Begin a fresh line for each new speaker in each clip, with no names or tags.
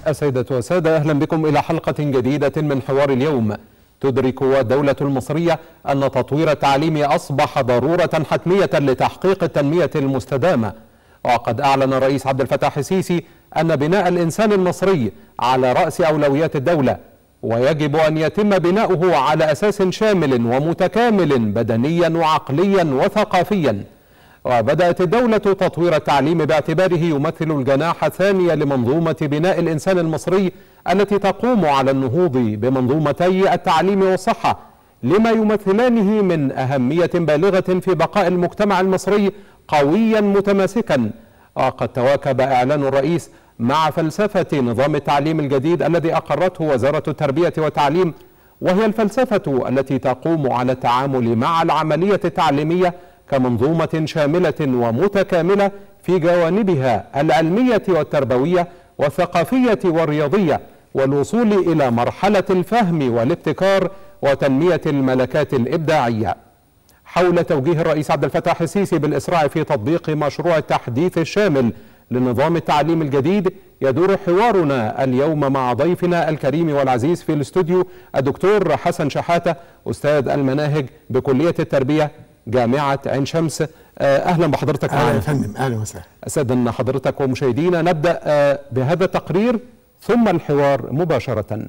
السيدة والسادة أهلا بكم إلى حلقة جديدة من حوار اليوم تدرك الدولة المصرية أن تطوير التعليم أصبح ضرورة حتمية لتحقيق التنمية المستدامة وقد أعلن الرئيس عبد الفتاح السيسي أن بناء الإنسان المصري على رأس أولويات الدولة ويجب أن يتم بناؤه على أساس شامل ومتكامل بدنيا وعقليا وثقافيا وبدأت الدولة تطوير التعليم باعتباره يمثل الجناح الثاني لمنظومة بناء الإنسان المصري التي تقوم على النهوض بمنظومتي التعليم والصحة لما يمثلانه من أهمية بالغة في بقاء المجتمع المصري قويا متماسكا وقد تواكب إعلان الرئيس مع فلسفة نظام التعليم الجديد الذي أقرته وزارة التربية والتعليم وهي الفلسفة التي تقوم على التعامل مع العملية التعليمية كمنظومة شاملة ومتكاملة في جوانبها العلمية والتربوية والثقافية والرياضية والوصول إلى مرحلة الفهم والابتكار وتنمية الملكات الإبداعية حول توجيه الرئيس عبد الفتاح السيسي بالإسراع في تطبيق مشروع التحديث الشامل لنظام التعليم الجديد يدور حوارنا اليوم مع ضيفنا الكريم والعزيز في الاستوديو الدكتور حسن شحاتة أستاذ المناهج بكلية التربية جامعة عين شمس أهلا بحضرتك
أهلا يا فندم أهلا وسهلا
أسعد حضرتك ومشاهدينا نبدأ بهذا التقرير ثم الحوار مباشرة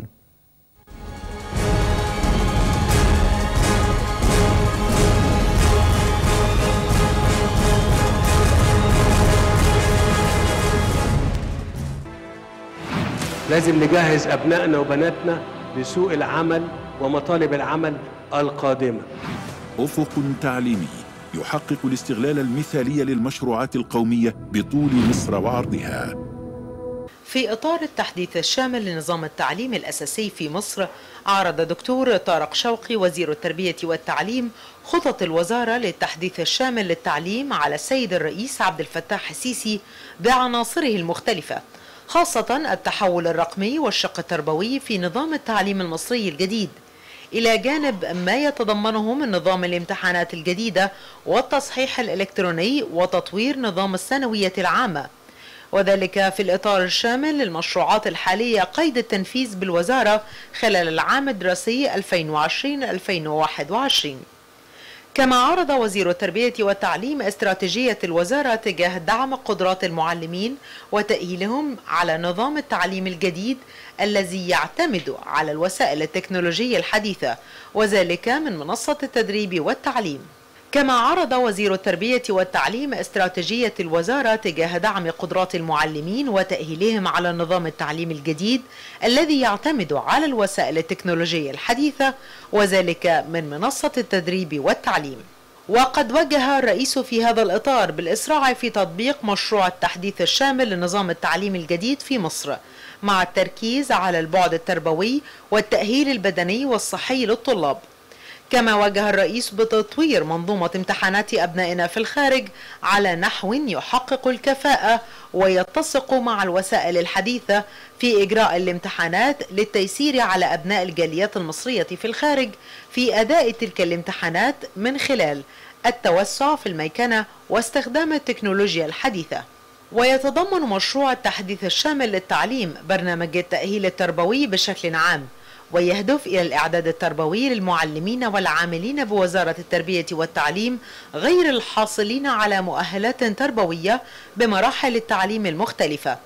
لازم نجهز أبنائنا وبناتنا لسوق العمل ومطالب العمل القادمة
أفق تعليمي يحقق الاستغلال المثالي للمشروعات القومية بطول مصر وعرضها
في إطار التحديث الشامل لنظام التعليم الأساسي في مصر عرض دكتور طارق شوقي وزير التربية والتعليم خطط الوزارة للتحديث الشامل للتعليم على السيد الرئيس عبد الفتاح السيسي بعناصره المختلفة خاصة التحول الرقمي والشق التربوي في نظام التعليم المصري الجديد إلى جانب ما يتضمنه من نظام الامتحانات الجديدة والتصحيح الإلكتروني وتطوير نظام الثانوية العامة وذلك في الإطار الشامل للمشروعات الحالية قيد التنفيذ بالوزارة خلال العام الدراسي 2020-2021 كما عرض وزير التربية والتعليم استراتيجية الوزارة تجاه دعم قدرات المعلمين وتأهيلهم على نظام التعليم الجديد الذي يعتمد على الوسائل التكنولوجية الحديثة وذلك من منصة التدريب والتعليم كما عرض وزير التربية والتعليم استراتيجية الوزارة تجاه دعم قدرات المعلمين وتأهيلهم على نظام التعليم الجديد الذي يعتمد على الوسائل التكنولوجية الحديثة وذلك من منصة التدريب والتعليم وقد وجه الرئيس في هذا الإطار بالإسراع في تطبيق مشروع التحديث الشامل لنظام التعليم الجديد في مصر مع التركيز على البعد التربوي والتأهيل البدني والصحي للطلاب كما وجه الرئيس بتطوير منظومة امتحانات أبنائنا في الخارج على نحو يحقق الكفاءة ويتسق مع الوسائل الحديثة في إجراء الامتحانات للتيسير على أبناء الجاليات المصرية في الخارج في أداء تلك الامتحانات من خلال التوسع في الميكنة واستخدام التكنولوجيا الحديثة ويتضمن مشروع التحديث الشامل للتعليم برنامج التأهيل التربوي بشكل عام ويهدف إلى الإعداد التربوي للمعلمين والعاملين بوزارة التربية والتعليم غير الحاصلين على مؤهلات تربوية بمراحل التعليم المختلفة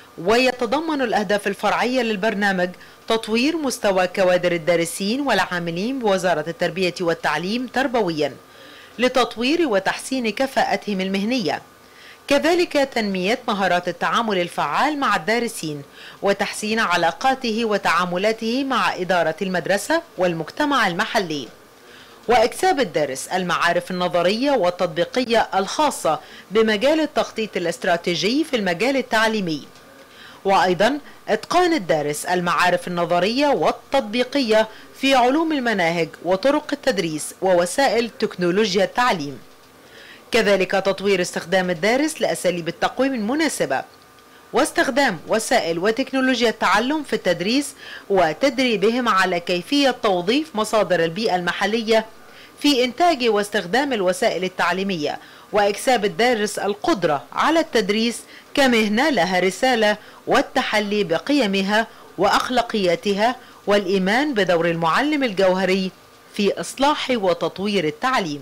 ويتضمن الأهداف الفرعية للبرنامج تطوير مستوى كوادر الدارسين والعاملين بوزارة التربية والتعليم تربويا لتطوير وتحسين كفاءتهم المهنيه كذلك تنمية مهارات التعامل الفعال مع الدارسين وتحسين علاقاته وتعاملاته مع إدارة المدرسة والمجتمع المحلي وإكساب الدارس المعارف النظرية والتطبيقية الخاصة بمجال التخطيط الاستراتيجي في المجال التعليمي وأيضا إتقان الدارس المعارف النظرية والتطبيقية في علوم المناهج وطرق التدريس ووسائل تكنولوجيا التعليم كذلك تطوير استخدام الدارس لأساليب التقويم المناسبة واستخدام وسائل وتكنولوجيا التعلم في التدريس وتدريبهم على كيفية توظيف مصادر البيئة المحلية في إنتاج واستخدام الوسائل التعليمية وإكساب الدارس القدرة على التدريس كمهنة لها رسالة والتحلي بقيمها وأخلاقياتها والإيمان بدور المعلم الجوهري في إصلاح وتطوير التعليم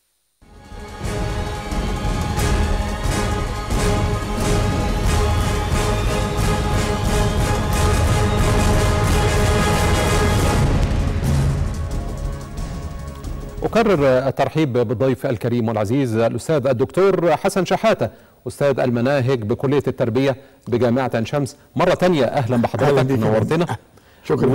أكرر الترحيب بالضيف الكريم والعزيز الأستاذ الدكتور حسن شحاتة أستاذ المناهج بكلية التربية بجامعة عين شمس مرة تانية أهلا بحضرتك نورتنا
شكرا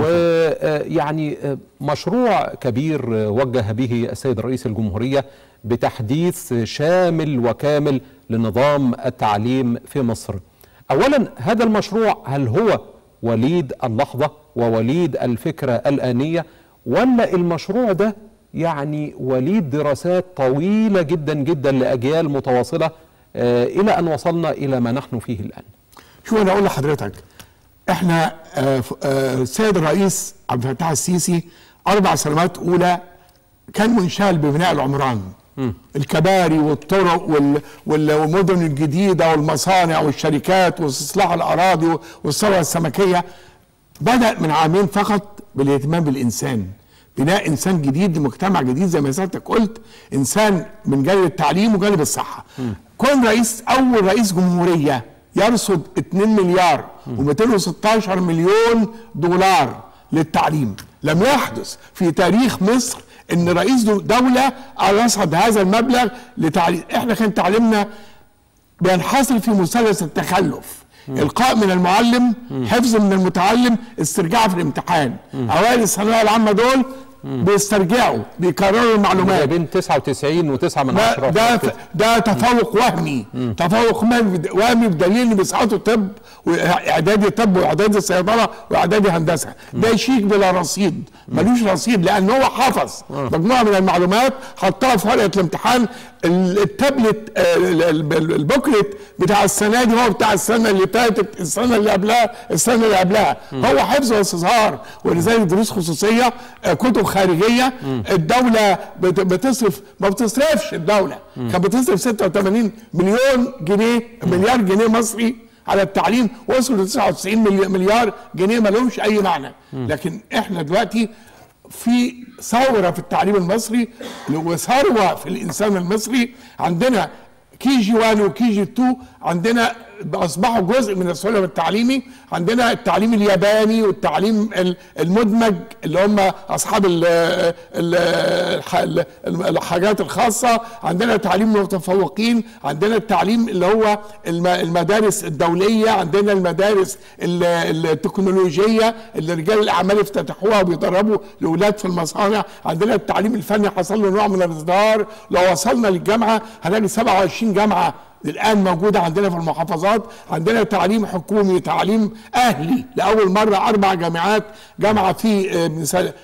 ويعني مشروع كبير وجه به السيد رئيس الجمهورية بتحديث شامل وكامل لنظام التعليم في مصر أولا هذا المشروع هل هو وليد اللحظة ووليد الفكرة الآنية ولا المشروع ده يعني وليد دراسات طويلة جدا جدا لأجيال متواصلة آه إلى أن وصلنا إلى ما نحن فيه الآن
شو انا اقول لحضرتك احنا آه آه السيد الرئيس عبد الفتاح السيسي اربع سنوات اولى كان منشغل ببناء العمران م. الكباري والطرق وال وال والمدن الجديده والمصانع والشركات واستصلاح الاراضي والثروه السمكيه بدا من عامين فقط بالاهتمام بالانسان بناء انسان جديد لمجتمع جديد زي ما سيادتك قلت انسان من جانب التعليم وجانب الصحه م. كون رئيس اول رئيس جمهوريه يرصد 2 مليار و216 مليون دولار للتعليم لم يحدث في تاريخ مصر ان رئيس دوله رصد هذا المبلغ لتعليم احنا كان تعليمنا بينحصر في مثلث التخلف القاء من المعلم حفظ من المتعلم استرجاع في الامتحان اوائل الثانويه العامه دول بيسترجعوا بيكرروا المعلومات
بين 99 و9 من
ده ده, ده تفوق وهمي مم. تفوق وهمي بدليل ان بيسقطوا طب واعدادي طب واعدادي صيدله واعدادي هندسه ده يشيك بلا رصيد ملوش رصيد لان هو حفظ مجموعه من المعلومات حطها في ورقه الامتحان التابلت البوكلت بتاع السنه دي هو بتاع السنه اللي فاتت السنه اللي قبلها السنه اللي قبلها هو حفظ واستظهار ولذلك دروس خصوصيه كتب خارجيه الدوله بتصرف ما بتصرفش الدوله كانت بتصرف 86 مليون جنيه مليار جنيه مصري على التعليم وصلوا ل 99 مليار جنيه ما لهمش اي معنى لكن احنا دلوقتي في ثوره في التعليم المصري وثروه في الانسان المصري عندنا كي جي 1 وكي جي 2 عندنا اصبحوا جزء من السلم التعليمي عندنا التعليم الياباني والتعليم المدمج اللي هم اصحاب ال ال الحاجات الخاصه عندنا تعليم المتفوقين عندنا التعليم اللي هو المدارس الدوليه عندنا المدارس التكنولوجيه اللي رجال الاعمال افتتحوها وبيدربوا الاولاد في المصانع عندنا التعليم الفني حصل له نوع من الازدهار لو وصلنا للجامعه هنلاقي 27 جامعه الان موجوده عندنا في المحافظات عندنا تعليم حكومي تعليم اهلي لاول مره اربع جامعات جامعه في مثال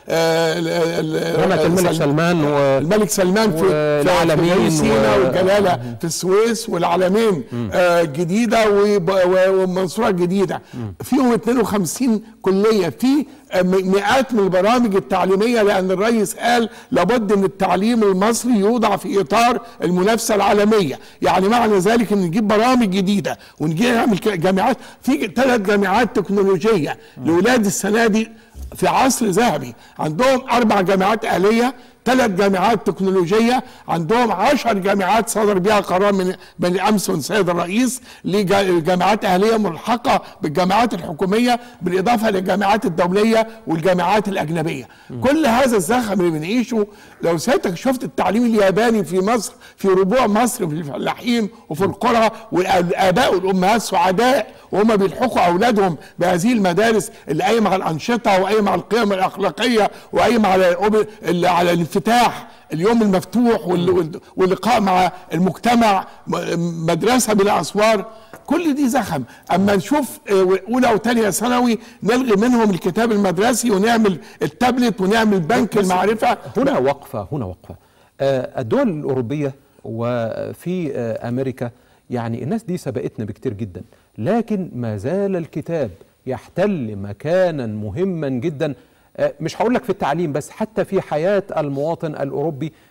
جامعه الملك سلمان و...
الملك سلمان في
العالمين
سينا و... والجلاله في السويس والعالمين الجديده والمنصوره الجديده فيهم 52 كليه في مئات من البرامج التعليميه لان الرئيس قال لابد ان التعليم المصري يوضع في اطار المنافسه العالميه يعني معنى ذلك ان نجيب برامج جديده ونجي نعمل جامعات في ثلاث جامعات تكنولوجيه لاولاد السنه دي في عصر ذهبي عندهم اربع جامعات اهليه ثلاث جامعات تكنولوجيه عندهم عشر جامعات صدر بها قرار من من امس من سيد الرئيس لجامعات اهليه ملحقه بالجامعات الحكوميه بالاضافه للجامعات الدوليه والجامعات الاجنبيه م. كل هذا الزخم اللي بنعيشه لو سيادتك شفت التعليم الياباني في مصر في ربوع مصر في الفلاحين وفي القرى والاباء والامهات سعداء وهم بيلحقوا اولادهم بهذه المدارس اللي قايمه على الانشطه وقايمه على القيم الاخلاقيه وقايمه على على الانفتاح اليوم المفتوح واللقاء مع المجتمع مدرسه بلا اسوار كل دي زخم اما نشوف اولى وثانيه ثانوي نلغي منهم الكتاب المدرسي ونعمل التابلت ونعمل بنك المعرفه
هنا وقفه هنا وقفه الدول الاوروبيه وفي امريكا يعني الناس دي سبقتنا بكتير جدا لكن ما زال الكتاب يحتل مكانا مهما جدا مش هقول لك في التعليم بس حتى في حياة المواطن الأوروبي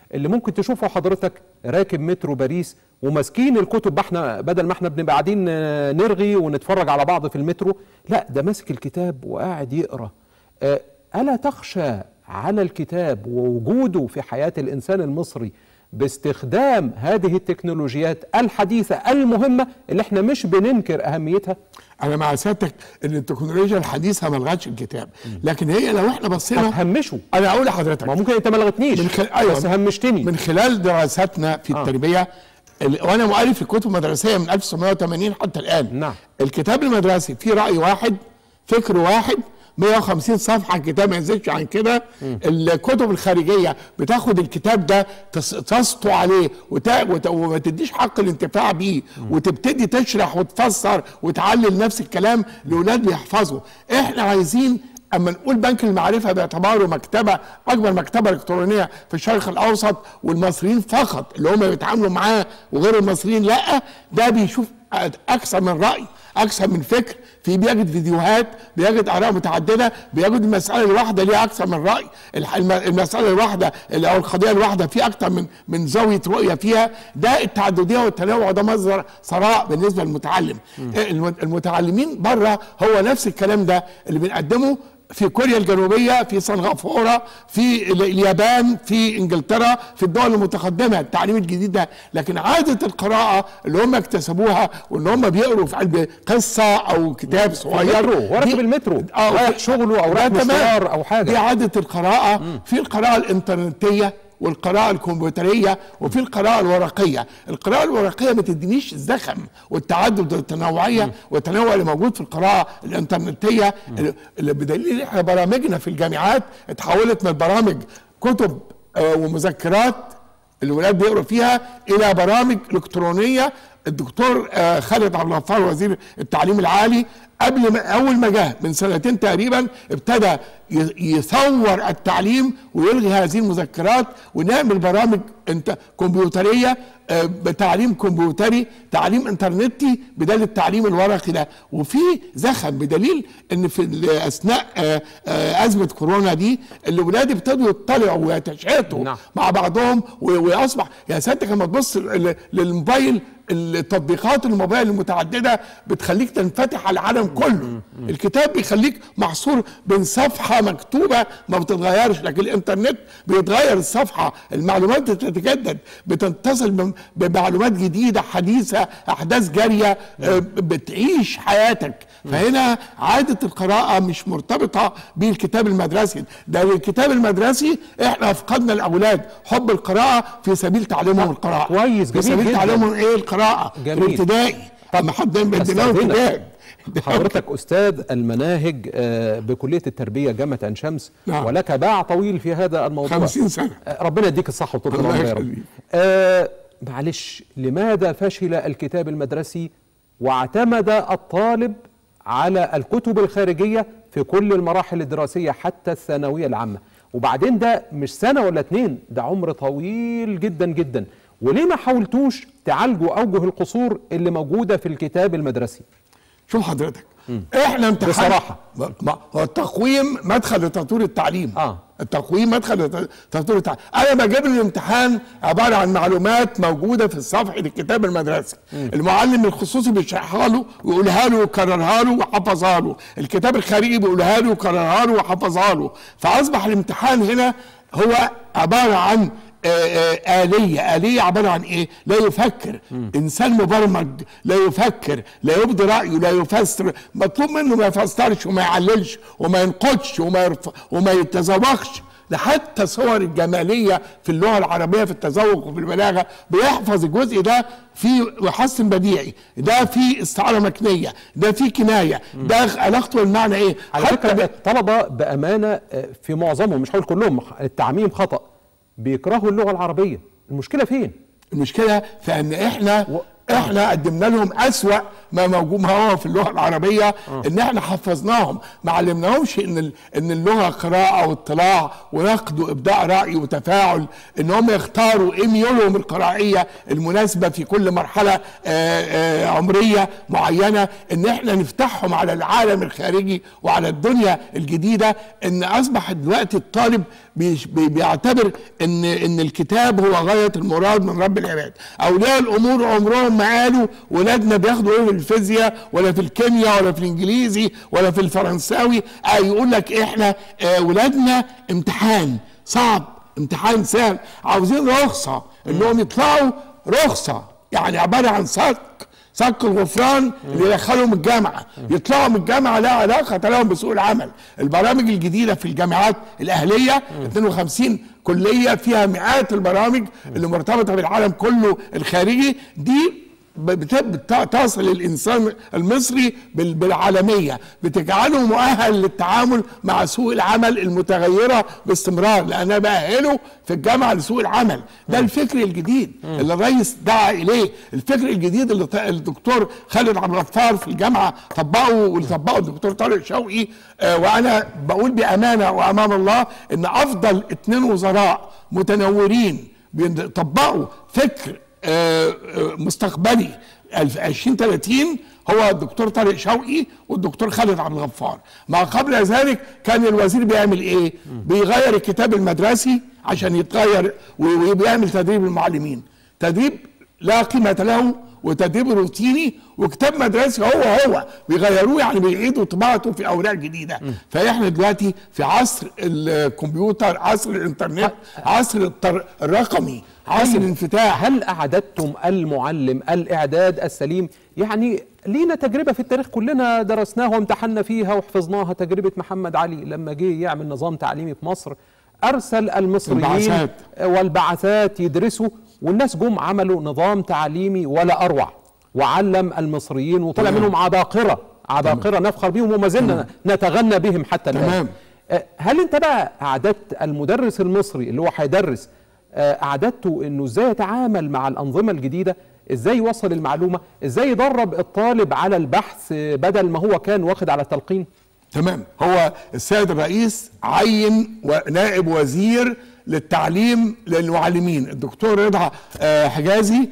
اللي ممكن تشوفه حضرتك راكب مترو باريس وماسكين الكتب بقى احنا بدل ما احنا بنبقى قاعدين آه، نرغي ونتفرج على بعض في المترو لا ده ماسك الكتاب وقاعد يقرا آه، الا تخشى على الكتاب ووجوده في حياه الانسان المصري باستخدام هذه التكنولوجيات الحديثه المهمه اللي احنا مش بننكر اهميتها
انا مع سيادتك ان التكنولوجيا الحديثه ما لغتش الكتاب لكن هي لو احنا بصينا
هتهمشه
انا اقول لحضرتك
ما ممكن انت ما لغتنيش
من خلال ايوه
بس همشتني
من خلال دراساتنا في
آه.
التربيه ال- وانا مؤلف الكتب المدرسيه من 1980 حتى الان
نعم.
الكتاب المدرسي فيه راي واحد فكر واحد 150 صفحة الكتاب ما ينزلش عن كده الكتب الخارجية بتاخد الكتاب ده تس- تسطو عليه وت- وت- وما تديش حق الانتفاع بيه وتبتدي تشرح وتفسر وتعلل نفس الكلام لأولاد بيحفظوا احنا عايزين اما نقول بنك المعرفه باعتباره مكتبه اكبر مكتبه الكترونيه في الشرق الاوسط والمصريين فقط اللي هم بيتعاملوا معاه وغير المصريين لا ده بيشوف اكثر من راي اكثر من فكر في بيجد فيديوهات بيجد اراء متعدده بيجد المساله الواحده ليها اكثر من راي الح- الم- المساله الواحده اللي- او القضيه الواحده في اكثر من من زاويه رؤيه فيها ده التعدديه والتنوع ده مصدر ثراء بالنسبه للمتعلم الم- المتعلمين بره هو نفس الكلام ده اللي بنقدمه في كوريا الجنوبيه في سنغافوره في ال- اليابان في انجلترا في الدول المتقدمه التعليم الجديد ده لكن عاده القراءه اللي هم اكتسبوها وان هم بيقروا في قلب قصه او كتاب صغير
المترو، وراكب
دي-
المترو،
اه
رايح شغله أو
لا
رايح
تمام.
مشوار أو حاجة.
دي عاده القراءه في القراءه الانترنتيه والقراءة الكمبيوترية وفي القراءة الورقية القراءة الورقية ما تدينيش الزخم والتعدد والتنوعية والتنوع اللي موجود في القراءة الانترنتية اللي- اللي بدليل احنا برامجنا في الجامعات اتحولت من برامج كتب آه، ومذكرات الولاد بيقروا فيها الى برامج الكترونيه الدكتور آه، خالد عبد الغفار وزير التعليم العالي قبل ما اول ما جه من سنتين تقريبا ابتدى ي- يثور التعليم ويلغي هذه المذكرات ونعمل برامج انت كمبيوتريه آه، بتعليم كمبيوتري تعليم انترنتي بدل التعليم الورقي ده وفي زخم بدليل ان في ال- اثناء آه، آه، ازمه كورونا دي الاولاد ابتدوا يطلعوا ويتشاتوا
نعم.
مع بعضهم و- ويصبح يا سيادتك لما تبص ل- للموبايل التطبيقات الموبايل المتعدده بتخليك تنفتح على العالم كله الكتاب بيخليك محصور بين صفحه مكتوبه ما بتتغيرش لكن الانترنت بيتغير الصفحه المعلومات بتتجدد بتتصل بم- بمعلومات جديده حديثه احداث جاريه آه، بتعيش حياتك فهنا عاده القراءه مش مرتبطه بالكتاب المدرسي ده الكتاب المدرسي احنا افقدنا الاولاد حب القراءه في سبيل تعليمهم القراءه
كويس،
في
جميل
سبيل
جداً.
تعليمهم ايه القراءه في
جميل.
الابتدائي طب ما حد بدنا
أستأذنك.
كتاب
حضرتك استاذ المناهج آه، بكليه التربيه جامعه عين شمس
نعم.
ولك باع طويل في هذا الموضوع
50 سنة.
آه، ربنا يديك الصحه وطول
الله
العمر يا رب
يخليك.
آه، معلش لماذا فشل الكتاب المدرسي واعتمد الطالب على الكتب الخارجيه في كل المراحل الدراسيه حتى الثانويه العامه وبعدين ده مش سنه ولا اتنين ده عمر طويل جدا جدا وليه ما حاولتوش تعالجوا اوجه القصور اللي موجوده في الكتاب المدرسي
شوف حضرتك احنا امتحان
بصراحة.
ما- ما- هو التقويم مدخل لتطوير التعليم
آه.
التقويم مدخل لتطوير التعليم انا بجيب له الامتحان عباره عن معلومات موجوده في صفحه الكتاب المدرسي المعلم الخصوصي بيشرحها له ويقولها له ويكررها له وحفظها له الكتاب الخارجي بيقولها له ويكررها له وحفظها له فاصبح الامتحان هنا هو عباره عن آه، آه، آلية آلية عبارة عن إيه؟ لا يفكر إنسان مبرمج لا يفكر لا يبدي رأيه لا يفسر مطلوب منه ما يفسرش وما يعللش وما ينقدش وما يرف... وما يتذوقش ده حتى صور الجمالية في اللغة العربية في التذوق وفي البلاغة بيحفظ الجزء ده في محسن بديعي ده في استعارة مكنية ده في كناية ده علاقته بالمعنى إيه؟
على
حتى
فكره الطلبه بامانه آه، في معظمهم مش هقول كلهم التعميم خطا بيكرهوا اللغه العربيه المشكله فين
المشكله في ان احنا
و-
احنا قدمنا لهم اسوا ما موجود ما هو في اللغه العربيه ان احنا حفظناهم ما علمناهمش ان ال- ان اللغه قراءه واطلاع ونقد وابداع راي وتفاعل ان هم يختاروا ايه ميولهم القرائيه المناسبه في كل مرحله آه، آه، عمريه معينه ان احنا نفتحهم على العالم الخارجي وعلى الدنيا الجديده ان اصبح دلوقتي الطالب بيش- بي- بيعتبر ان ان الكتاب هو غايه المراد من رب العباد اولياء الامور عمرهم ما قالوا ولادنا بياخدوا ايه في الفيزياء ولا في الكيمياء ولا في الانجليزي ولا في الفرنساوي آه يقول لك احنا آه ولادنا امتحان صعب امتحان سهل عاوزين رخصه انهم يطلعوا رخصه يعني عباره عن صك صك الغفران اللي يدخلهم الجامعه يطلعوا من الجامعه لا علاقه لهم بسوق العمل البرامج الجديده في الجامعات الاهليه 52 كليه فيها مئات البرامج اللي مرتبطه بالعالم كله الخارجي دي بت- بت- تصل الانسان المصري بال- بالعالميه بتجعله مؤهل للتعامل مع سوق العمل المتغيره باستمرار لانها باهله في الجامعه لسوق العمل ده الفكر الجديد اللي الرئيس دعا اليه الفكر الجديد اللي ط- الدكتور خالد عبد الغفار في الجامعه طبقه واللي طبقه الدكتور طارق شوقي آه وانا بقول بامانه وامام الله ان افضل اتنين وزراء متنورين بيطبقوا فكر آه، آه، مستقبلي 2030 هو الدكتور طارق شوقي والدكتور خالد عبد الغفار ما قبل ذلك كان الوزير بيعمل ايه بيغير الكتاب المدرسي عشان يتغير و- وبيعمل تدريب المعلمين تدريب لا قيمة له وتدريب روتيني وكتاب مدرسي هو هو بيغيروه يعني بيعيدوا طباعته في اوراق جديده فاحنا دلوقتي في عصر الكمبيوتر عصر الانترنت عصر الطر- الرقمي عصر الانفتاح
هل أعددتم المعلم الإعداد السليم يعني لينا تجربة في التاريخ كلنا درسناها وامتحنا فيها وحفظناها تجربة محمد علي لما جه يعمل نظام تعليمي في مصر أرسل المصريين
البعثات.
والبعثات يدرسوا والناس جم عملوا نظام تعليمي ولا أروع وعلم المصريين وطلع
تمام.
منهم عباقرة عباقرة نفخر بهم وما زلنا نتغنى بهم حتى الآن
تمام.
آه، هل انت بقى اعددت المدرس المصري اللي هو هيدرس آه، اعددته انه ازاي يتعامل مع الانظمه الجديده ازاي يوصل المعلومه ازاي يدرب الطالب على البحث آه، بدل ما هو كان واخد على التلقين
تمام هو السيد الرئيس عين نائب وزير للتعليم للمعلمين الدكتور رضا آه، حجازي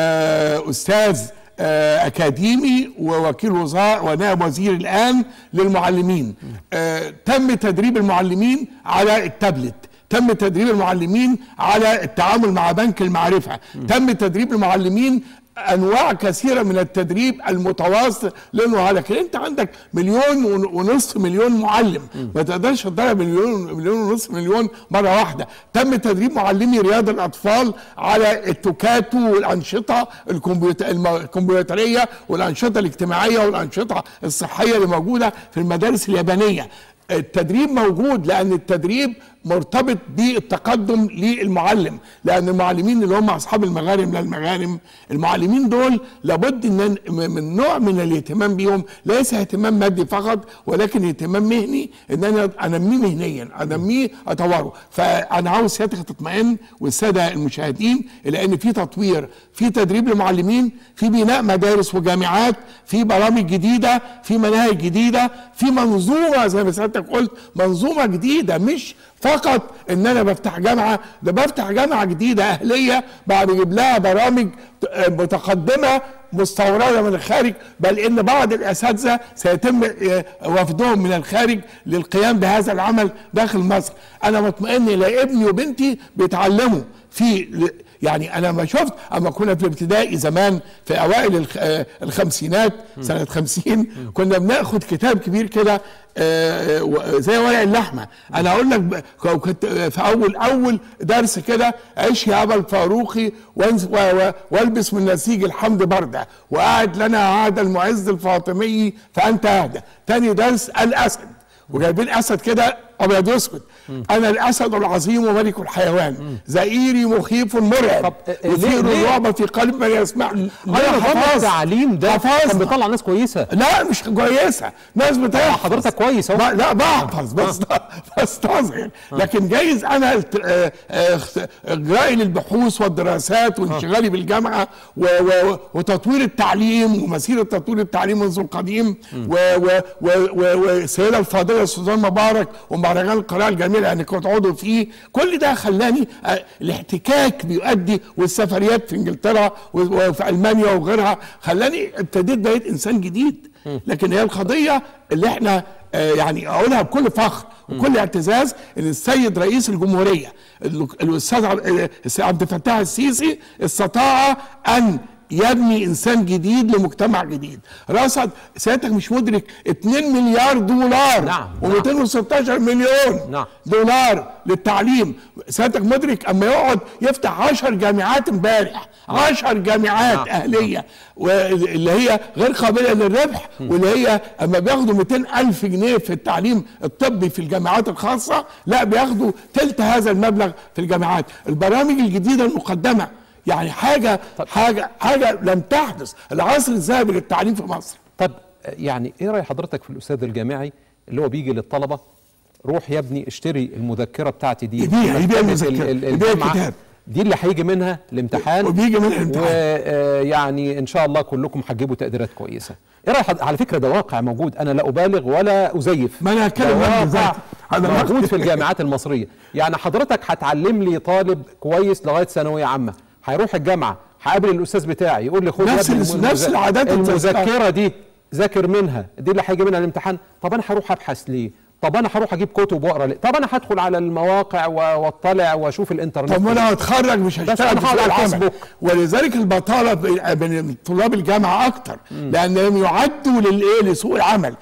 آه، استاذ آه، اكاديمي ووكيل وزراء ونائب وزير الان للمعلمين آه، تم تدريب المعلمين على التابلت تم تدريب المعلمين على التعامل مع بنك المعرفة تم تدريب المعلمين انواع كثيره من التدريب المتواصل لانه لكن انت عندك مليون ون- ونصف مليون معلم ما تقدرش تضرب مليون مليون ونصف مليون مره واحده تم تدريب معلمي رياض الاطفال على التوكاتو والانشطه الكمبيوت- الم- الكمبيوتريه والانشطه الاجتماعيه والانشطه الصحيه اللي موجوده في المدارس اليابانيه التدريب موجود لان التدريب مرتبط بالتقدم للمعلم لان المعلمين اللي هم اصحاب المغارم لا المغارم المعلمين دول لابد ان من نوع من الاهتمام بيهم ليس اهتمام مادي فقط ولكن اهتمام مهني ان انا انميه مهنيا انميه اطوره فانا عاوز سيادتك تطمئن والساده المشاهدين الى ان في تطوير في تدريب للمعلمين في بناء مدارس وجامعات في برامج جديده في مناهج جديده في منظومه زي ما سيادتك قلت منظومه جديده مش فقط ان انا بفتح جامعه ده بفتح جامعه جديده اهليه بعد بجيب لها برامج آه، متقدمه مستورده من الخارج بل ان بعض الاساتذه سيتم آه، وفدهم من الخارج للقيام بهذا العمل داخل مصر انا مطمئن الى ابني وبنتي بيتعلموا في يعني انا ما شفت اما كنا في الابتدائي زمان في اوائل الخ- آه، الخمسينات سنه 50 كنا بناخد كتاب كبير كده آه، و- زي ورق اللحمه انا اقول لك ب- كنت في اول اول درس كده عيش يا ابا الفاروقي وانس- و- و- والبس من نسيج الحمد برده وقعد لنا عاد المعز الفاطمي فانت اهدى تاني درس الاسد وجايبين اسد كده ابيض واسود انا الاسد العظيم وملك الحيوان زئيري مخيف مرعب
طب، آه، ليه-
يثير
ليه؟
الرعب في قلب من يسمع
ليه نظام التعليم ده كان
حفظنا
بيطلع ناس كويسه
لا مش كويسه ناس بتحفظ
حضرتك كويس اهو
ما- لا بحفظ بس بستظهر لكن جايز انا الت- آه، آه، اخت- اجرائي للبحوث والدراسات وانشغالي بالجامعه و- و- وتطوير التعليم ومسيره تطوير التعليم منذ القديم و- و- و- و- والسيده الفاضله سوزان مبارك ومهرجان القراءه الجميل يعني كنت عضو فيه كل ده خلاني آه، الاحتكاك بيؤدي والسفريات في انجلترا و- وفي المانيا وغيرها خلاني ابتديت بقيت انسان جديد لكن هي القضيه اللي احنا آه، يعني اقولها بكل فخر وكل اعتزاز ان السيد رئيس الجمهوريه ال- الاستاذ عب- آه، السيد عبد الفتاح السيسي استطاع ان يبني انسان جديد لمجتمع جديد رصد سيادتك مش مدرك 2 مليار دولار
نعم،
و216 مليون
نعم.
دولار للتعليم سيادتك مدرك اما يقعد يفتح 10 جامعات امبارح 10 جامعات
نعم.
اهليه واللي هي غير قابله للربح واللي هي اما بياخدوا 200 الف جنيه في التعليم الطبي في الجامعات الخاصه لا بياخدوا تلت هذا المبلغ في الجامعات البرامج الجديده المقدمه يعني حاجه حاجه حاجه لم تحدث العصر الذهبي للتعليم في مصر
طب يعني ايه راي حضرتك في الاستاذ الجامعي اللي هو بيجي للطلبه روح يا ابني اشتري المذكره بتاعتي دي
يبيع- يبيع
ال-
المذكرة،
ال-
يبيع
الجامعة
الكتاب.
دي اللي هيجي منها الامتحان
وبيجي منها الامتحان.
ويعني ان شاء الله كلكم هتجيبوا تقديرات كويسه ايه راي حض- على فكره ده واقع موجود انا لا ابالغ ولا ازيف
ما أنا هتكلم
ده
معاك
واقع
بالذات. أنا
موجود
واقع.
في الجامعات المصريه يعني حضرتك هتعلم لي طالب كويس لغايه ثانويه عامه هيروح الجامعه هقابل الاستاذ بتاعي يقول لي خد يا
نفس
ابني
الس-
المذ-
نفس العادات
المذكره دي ذاكر منها دي اللي هيجي منها الامتحان طب انا هروح ابحث ليه طب انا هروح اجيب كتب واقرا ليه طب انا هدخل على المواقع و- واطلع واشوف الانترنت
طب ما انا هتخرج مش هشتغل
أنا
في
هقعد
سوق
على
العمل
الفيسبوك.
ولذلك البطاله ب- بين طلاب الجامعه اكتر لانهم يعدوا للايه لسوق العمل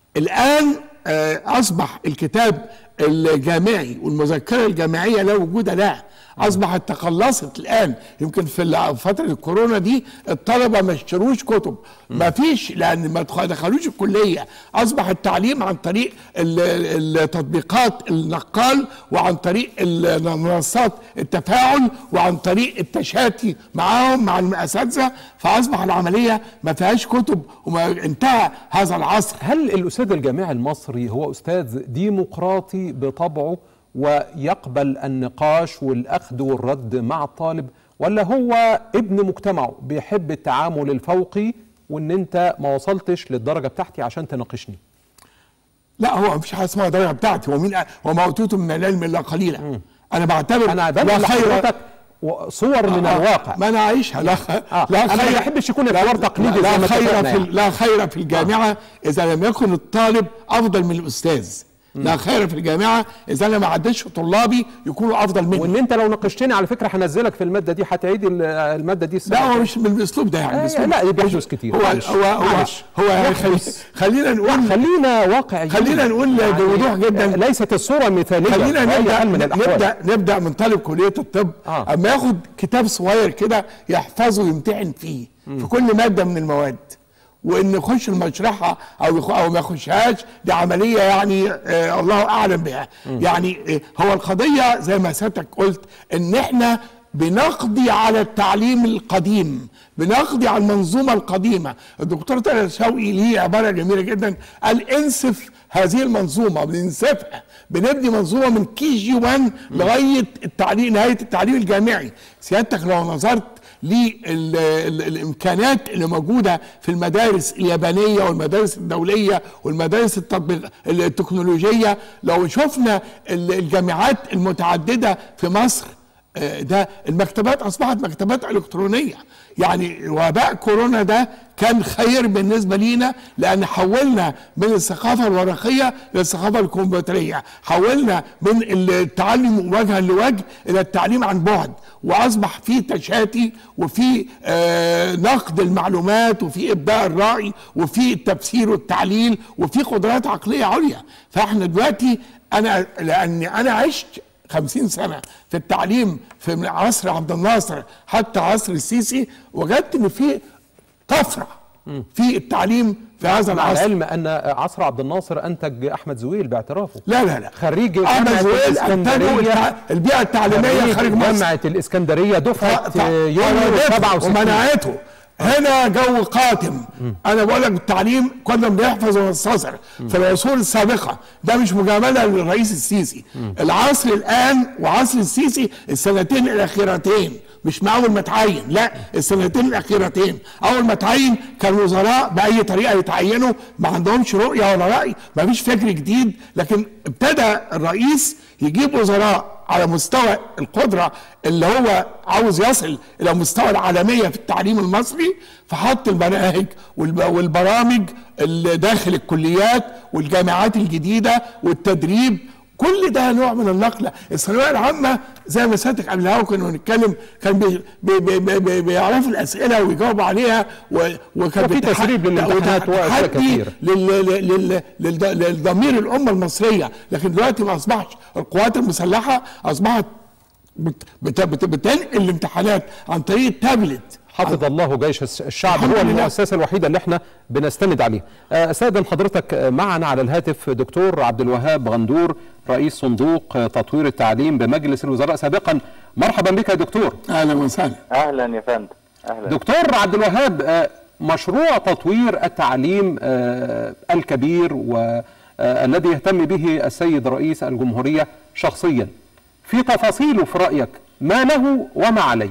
الان آه، اصبح الكتاب الجامعي والمذكره الجامعيه لا وجود لها اصبحت تقلصت الان يمكن في ال- فتره الكورونا دي الطلبه ما اشتروش كتب ما فيش لان ما دخ- دخلوش الكليه اصبح التعليم عن طريق ال- ال- التطبيقات النقال وعن طريق ال- منصات التفاعل وعن طريق التشاتي معاهم مع الاساتذه فاصبح العمليه ما فيهاش كتب وما انتهى هذا العصر
هل الاستاذ الجامعي المصري هو استاذ ديمقراطي بطبعه ويقبل النقاش والاخذ والرد مع الطالب ولا هو ابن مجتمعه بيحب التعامل الفوقي وان انت ما وصلتش للدرجه بتاعتي عشان تناقشني
لا هو مفيش حاجه اسمها درجه بتاعتي ومين وما اوتيتم من العلم الا قليلا انا بعتبر
انا
لا
بنقل
خير
لحضرتك و- صور من
آه،
الواقع
ما انا عايشها لا خ...
آه،
لا
أنا ما
خير
بحبش يكون
لا-
الحوار تقليدي
لا
زي ما
خير
اتفقنا
في
يعني.
لا خير في الجامعه اذا لم يكن الطالب افضل من الاستاذ لا خير في الجامعه اذا انا ما عدتش طلابي يكونوا افضل مني
وان انت لو ناقشتني على فكره هنزلك في الماده دي هتعيد ال- الماده دي السنة
لا هو
الجاية.
مش من الاسلوب ده يعني
آه،
الأسلوب
لا، بيحدث كتير.
هو
معلش،
هو هو
معلش.
هو يعني خلي
يحدث.
خلينا نقول
خلينا واقعيين
خلينا نقول بوضوح جدا.
ليست الصوره مثاليه
خلينا
في أي
نبدا
حال من الأحوال.
نبدا نبدا من طالب كليه الطب
آه.
اما ياخد كتاب صغير كده يحفظه ويمتحن فيه في كل ماده من المواد وان يخش المشرحه او يخ... او ما يخشهاش دي عمليه يعني آه الله اعلم بها يعني آه هو القضيه زي ما سيادتك قلت ان احنا بنقضي على التعليم القديم بنقضي على المنظومه القديمه الدكتور طارق شوقي ليه عباره جميله جدا قال انسف هذه المنظومه بننسفها بنبني منظومه من كي جي 1 لغايه التعليم نهايه التعليم الجامعي سيادتك لو نظرت للامكانات اللي موجوده في المدارس اليابانيه والمدارس الدوليه والمدارس التطبيق التكنولوجيه لو شفنا ال- الجامعات المتعدده في مصر آه، ده المكتبات اصبحت مكتبات الكترونيه يعني وباء كورونا ده كان خير بالنسبه لينا لان حولنا من الثقافه الورقيه للثقافه الكمبيوتريه حولنا من التعلم وجها لوجه الى التعليم عن بعد واصبح في تشاتي وفي آه نقد المعلومات وفي ابداء الراي وفي التفسير والتعليل وفي قدرات عقليه عليا فاحنا دلوقتي انا لاني انا عشت خمسين سنة في التعليم في من عصر عبد الناصر حتى عصر السيسي وجدت ان في طفرة في التعليم في هذا
مع
العصر
العلم ان عصر عبد الناصر انتج احمد زويل باعترافه
لا لا لا
خريج
احمد
جامعه
زويل انتجوا
الاسكندريه
التع- البيئه التعليميه
خريج
خارج مصر
جامعه الاسكندريه دفعه
ف-
يونيو
فرضته
67
ومنعته هنا جو قاتم انا بقول لك التعليم كنا بنحفظ ونستصر في العصور السابقه ده مش مجامله للرئيس السيسي العصر الان وعصر السيسي السنتين الاخيرتين مش من اول ما تعين لا السنتين الاخيرتين اول ما تعين كان وزراء باي طريقه يتعينوا ما عندهمش رؤيه ولا راي ما فيش فكر جديد لكن ابتدى الرئيس يجيب وزراء على مستوى القدرة اللي هو عاوز يصل إلى مستوى العالمية في التعليم المصري فحط المناهج والب- والبرامج اللي داخل الكليات والجامعات الجديدة والتدريب كل ده نوع من النقله، الثانويه العامه زي ما سيادتك قبل الهوا كنا بنتكلم كان بي بي بي بي بي بيعرفوا الاسئله ويجاوبوا عليها و- وكان
وفي
بتح-
تسريب للامتحانات وأشياء
وتحدي
كتير.
لل- لل- لل- للض- للضمير الامه المصريه لكن دلوقتي ما اصبحش القوات المسلحه اصبحت بت- بت- بت- بتنقل الامتحانات عن طريق التابلت
حفظ الله جيش الس- الشعب
الحمد
هو
لله.
المؤسسة الوحيدة اللي احنا بنستند عليها آه، استاذن حضرتك آه، معنا على الهاتف دكتور عبد الوهاب غندور رئيس صندوق آه، تطوير التعليم بمجلس الوزراء سابقا مرحبا بك يا دكتور
اهلا وسهلا
اهلا يا فندم اهلا
دكتور عبد الوهاب آه، مشروع تطوير التعليم آه، الكبير والذي يهتم به السيد رئيس الجمهورية شخصيا في تفاصيله في رأيك ما له وما عليه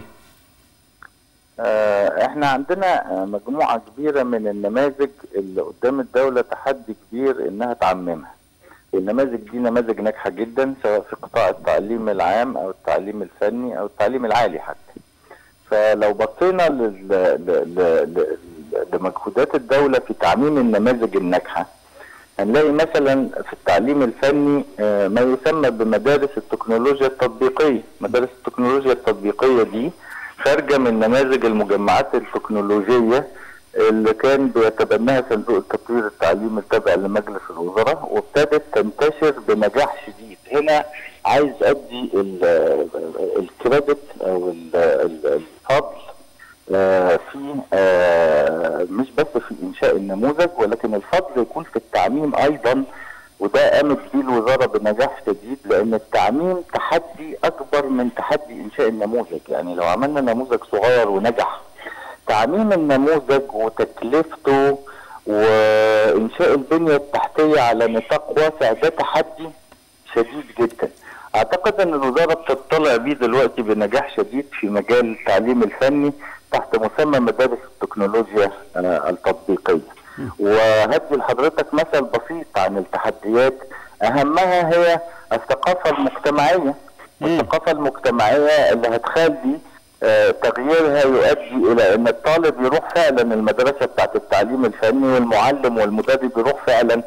آه، احنا عندنا آه، مجموعه كبيره من النماذج اللي قدام الدوله تحدي كبير انها تعممها النماذج دي نماذج ناجحه جدا سواء في قطاع التعليم العام او التعليم الفني او التعليم العالي حتى فلو بصينا لل- ل- ل- ل- لمجهودات الدوله في تعميم النماذج الناجحه هنلاقي مثلا في التعليم الفني آه، ما يسمى بمدارس التكنولوجيا التطبيقيه مدارس التكنولوجيا التطبيقيه دي خارجه من نماذج المجمعات التكنولوجيه اللي كان بيتبناها صندوق التطوير التعليمي التابع لمجلس الوزراء وابتدت تنتشر بنجاح شديد هنا عايز ادي ال- الكريدت او ال- ال- الفضل آه، في آه، مش بس في انشاء النموذج ولكن الفضل يكون في التعميم ايضا وده قامت به الوزاره بنجاح شديد لان التعميم تحدي اكبر من تحدي انشاء النموذج يعني لو عملنا نموذج صغير ونجح تعميم النموذج وتكلفته وانشاء البنيه التحتيه على نطاق واسع ده تحدي شديد جدا اعتقد ان الوزاره بتطلع بيه دلوقتي بنجاح شديد في مجال التعليم الفني تحت مسمى مدارس التكنولوجيا آه، التطبيقيه وهدي لحضرتك مثل بسيط عن التحديات اهمها هي الثقافه المجتمعيه الثقافه المجتمعيه اللي هتخلي آه، تغييرها يؤدي الى ان الطالب يروح فعلا المدرسه بتاعت التعليم الفني والمعلم والمدرب يروح فعلا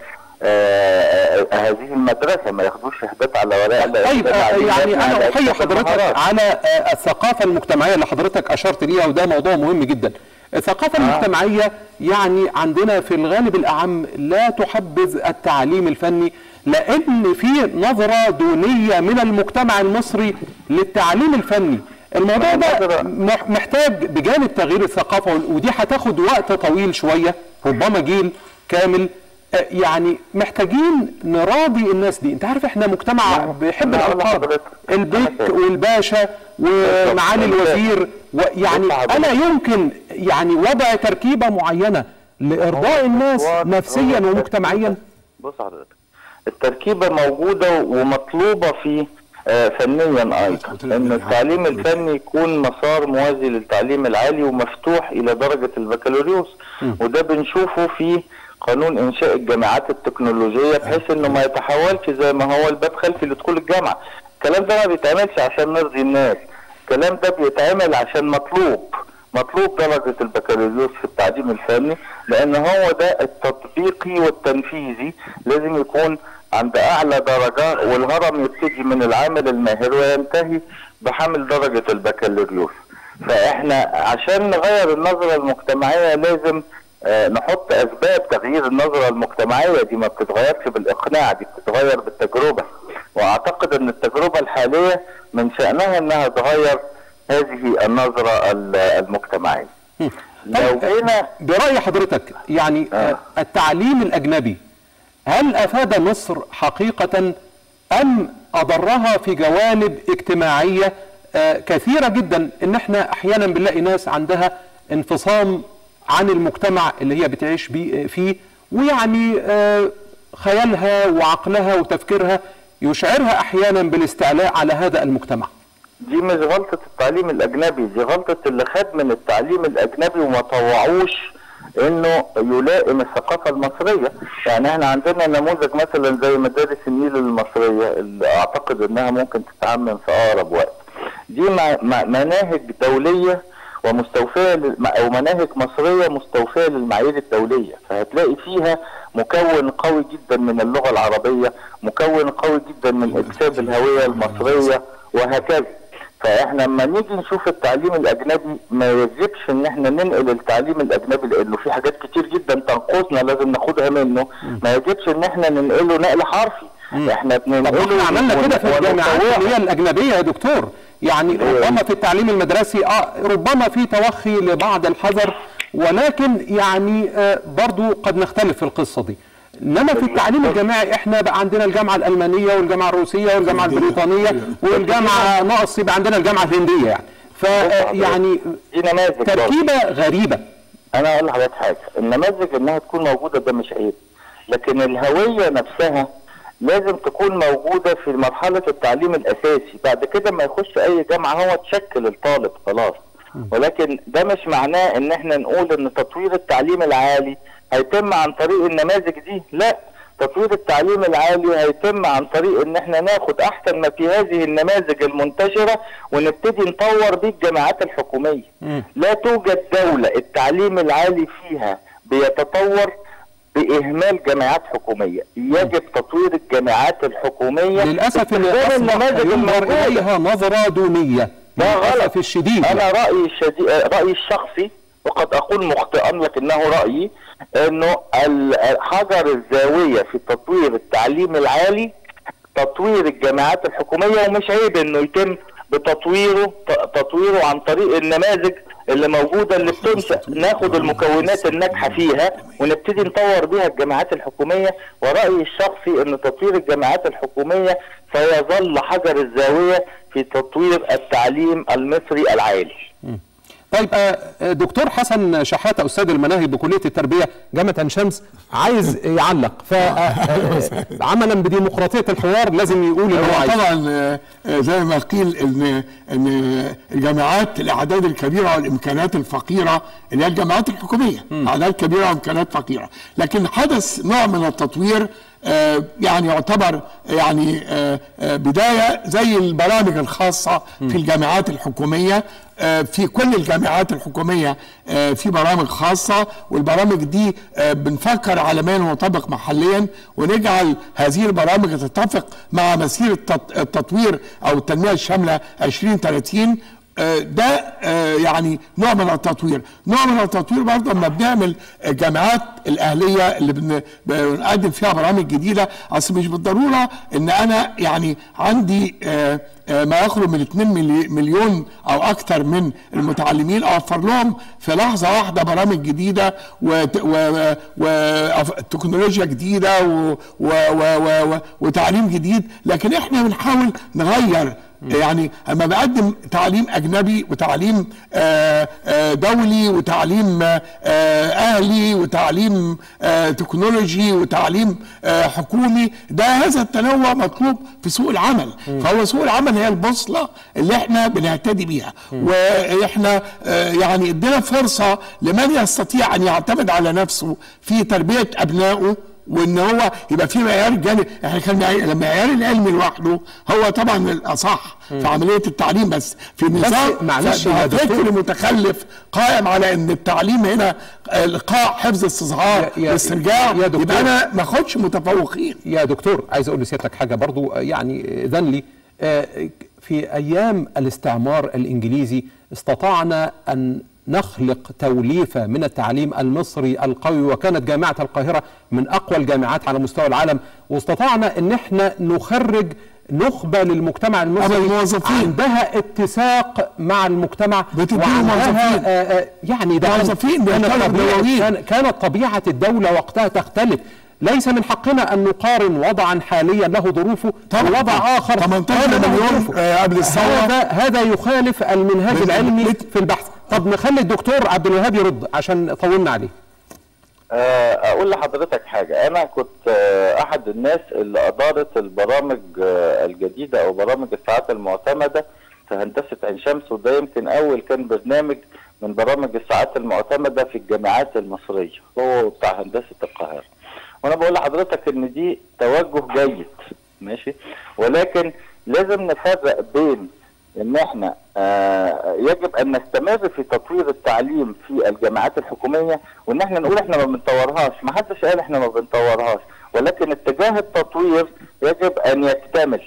آه، آه، هذه المدرسه ما ياخدوش شهادات على ورق لا
طيب
ياخدوا
آه،
تعليمات
يعني
مع
انا
العلم
احيي حضرتك
بالمهارات.
على آه، الثقافه المجتمعيه اللي حضرتك اشرت ليها وده موضوع مهم جدا الثقافه المجتمعيه يعني عندنا في الغالب الاعم لا تحبذ التعليم الفني لان في نظره دونيه من المجتمع المصري للتعليم الفني الموضوع ده مح- محتاج بجانب تغيير الثقافه وال- ودي هتاخد وقت طويل شويه ربما جيل كامل آه، يعني محتاجين نراضي الناس دي انت عارف احنا مجتمع بيحب
أنا أقول
الالقاب
لحضرتك.
البيك
أنا فاهم.
والباشا ومعالي الوزير ويعني
بص حضرتك.
الا يمكن يعني وضع تركيبه معينه لارضاء الناس
هو-
نفسيا
هو
ومجتمعيا
بص حضرتك التركيبه موجوده ومطلوبه في آه، فنيا ايضا ان التعليم الفني يكون مسار موازي للتعليم العالي ومفتوح الى درجه البكالوريوس وده بنشوفه في قانون انشاء الجامعات التكنولوجيه بحيث انه ما يتحولش زي ما هو الباب خلفي لدخول الجامعه الكلام ده ما بيتعملش عشان نرضي الناس الكلام ده بيتعمل عشان مطلوب مطلوب درجة البكالوريوس في التعليم الفني لأن هو ده التطبيقي والتنفيذي لازم يكون عند أعلى درجة والهرم يبتدي من العامل الماهر وينتهي بحامل درجة البكالوريوس فإحنا عشان نغير النظرة المجتمعية لازم آه، نحط أسباب تغيير النظرة المجتمعية دي ما بتتغيرش بالإقناع دي بتتغير بالتجربة وأعتقد أن التجربة الحالية من شأنها أنها تغير هذه النظرة ال- المجتمعية لو جينا
برأي حضرتك يعني آه. التعليم الأجنبي هل أفاد مصر حقيقة أم أضرها في جوانب اجتماعية آه، كثيرة جدا إن احنا أحيانا بنلاقي ناس عندها انفصام عن المجتمع اللي هي بتعيش بيه فيه ويعني آه، خيالها وعقلها وتفكيرها يشعرها أحيانا بالاستعلاء على هذا المجتمع
دي مش غلطة التعليم الأجنبي دي غلطة اللي خد من التعليم الأجنبي وما طوعوش إنه يلائم الثقافة المصرية يعني إحنا عندنا نموذج مثلا زي مدارس النيل المصرية اللي أعتقد إنها ممكن تتعمم في أقرب وقت دي مع- مع- مناهج دولية ومستوفية لل- أو مناهج مصرية مستوفية للمعايير الدولية فهتلاقي فيها مكون قوي جدا من اللغة العربية مكون قوي جدا من إكساب الهوية المصرية وهكذا فاحنا لما نيجي نشوف التعليم الاجنبي ما يجبش ان احنا ننقل التعليم الاجنبي لانه في حاجات كتير جدا تنقصنا لازم ناخدها منه ما يجبش ان احنا ننقله نقل حرفي احنا
طب
بننقله
احنا عملنا كده في
ون-
الجامعات
ونطوعه.
اللي هي الأجنبية يا دكتور يعني
أيوة.
ربما في التعليم المدرسي اه ربما في توخي لبعض الحذر ولكن يعني آه برضو قد نختلف في القصة دي انما في التعليم الجامعي احنا بقى عندنا الجامعه الالمانيه والجامعه الروسيه والجامعه البريطانيه والجامعه ناقص يبقى عندنا الجامعه الهنديه يعني فيعني
دي نماذج برضه.
تركيبه غريبه
انا اقول لحضرتك حاجه النماذج انها تكون موجوده ده مش عيب لكن الهويه نفسها لازم تكون موجوده في مرحله التعليم الاساسي بعد كده ما يخش اي جامعه هو تشكل الطالب خلاص ولكن ده مش معناه ان احنا نقول ان تطوير التعليم العالي هيتم عن طريق النماذج دي لا تطوير التعليم العالي هيتم عن طريق ان احنا ناخد احسن ما في هذه النماذج المنتشره ونبتدي نطور بيه الجامعات الحكوميه لا توجد دوله التعليم العالي فيها بيتطور باهمال جامعات حكوميه يجب تطوير الجامعات الحكوميه
للاسف ان
باستخدام
اصبح
النماذج
ينظر
الموجودة.
اليها نظره دونيه
ده غلط
للاسف الشديد
انا رايي الشديد رايي الشخصي وقد اقول مخطئا لكنه رايي انه ال- حجر الزاويه في تطوير التعليم العالي تطوير الجامعات الحكوميه ومش عيب انه يتم بتطويره ت- تطويره عن طريق النماذج اللي موجوده اللي بتنشا ناخد المكونات الناجحه فيها ونبتدي نطور بيها الجامعات الحكوميه ورايي الشخصي ان تطوير الجامعات الحكوميه سيظل حجر الزاويه في تطوير التعليم المصري العالي
طيب آه، دكتور حسن شحاته استاذ المناهج بكليه التربيه جامعه عين شمس عايز يعلق فعملا بديمقراطيه الحوار لازم يقول اللي هو
هو
عايزه
طبعا آه، آه، زي ما قيل ان ان الجامعات الاعداد الكبيره والامكانات الفقيره اللي هي الجامعات الحكوميه اعداد كبيره وامكانات فقيره لكن حدث نوع من التطوير آه، يعني يعتبر يعني آه، آه، بدايه زي البرامج الخاصه في الجامعات الحكوميه آه، في كل الجامعات الحكوميه آه، في برامج خاصه والبرامج دي آه، بنفكر على ما ينطبق محليا ونجعل هذه البرامج تتفق مع مسيره التط- التطوير او التنميه الشامله 2030 آه، ده آه، يعني نوع من التطوير نوع من التطوير برضه لما بنعمل الجامعات الاهليه اللي بن- بنقدم فيها برامج جديده اصل مش بالضروره ان انا يعني عندي آه، آه، ما يقرب من 2 ملي- مليون او اكثر من المتعلمين اوفر لهم في لحظه واحده برامج جديده وتكنولوجيا جديده و- و- و- و- و- وتعليم جديد لكن احنا بنحاول نغير يعني اما بقدم تعليم اجنبي وتعليم آه، آه، دولي وتعليم آه، آه، اهلي وتعليم آه، تكنولوجي وتعليم آه، حكومي ده هذا التنوع مطلوب في سوق العمل فهو سوق العمل هي البوصله اللي احنا بنهتدي بيها واحنا آه، يعني ادينا فرصه لمن يستطيع ان يعتمد على نفسه في تربيه ابنائه وان هو يبقى في معيار جانب احنا كان معي- المعيار العلمي لوحده هو طبعا الاصح في عمليه التعليم بس في نظام
معلش يا
فكر
دكتور.
متخلف قائم على ان التعليم هنا القاء حفظ استصغار
يا- يا-
واسترجاع
يا دكتور.
يبقى انا ما اخدش متفوقين
يا دكتور عايز اقول لسيادتك حاجه برضو آه، يعني اذن لي آه، في ايام الاستعمار الانجليزي استطعنا ان نخلق توليفه من التعليم المصري القوي وكانت جامعه القاهره من اقوى الجامعات على مستوى العالم واستطعنا ان احنا نخرج نخبه للمجتمع المصري
أما الموظفين.
عندها اتساق مع المجتمع
بتديله
وعندها،
موظفين.
آه، آه، يعني ده كان-
موظفين
كانت
بيشتغلوا
طبيعة
بمواعيد.
كان- كانت طبيعه الدوله وقتها تختلف ليس من حقنا ان نقارن وضعا حاليا له ظروفه
طبعاً.
بوضع اخر
18
كان له
مليون،
ظروفه.
آه، قبل الثورة.
هذا هذا يخالف المنهاج
بال-
العلمي
بت-
في البحث طب نخلي الدكتور عبد الوهاب يرد عشان طولنا عليه
آه، اقول لحضرتك حاجه انا كنت آه، احد الناس اللي ادارت البرامج آه، الجديده او برامج الساعات المعتمده في هندسه عين شمس وده يمكن اول كان برنامج من برامج الساعات المعتمده في الجامعات المصريه هو بتاع هندسه القاهره وانا بقول لحضرتك ان دي توجه جيد ماشي ولكن لازم نفرق بين ان احنا آه يجب ان نستمر في تطوير التعليم في الجامعات الحكوميه وان احنا نقول احنا ما بنطورهاش ما حدش قال احنا ما بنطورهاش ولكن اتجاه التطوير يجب ان يكتمل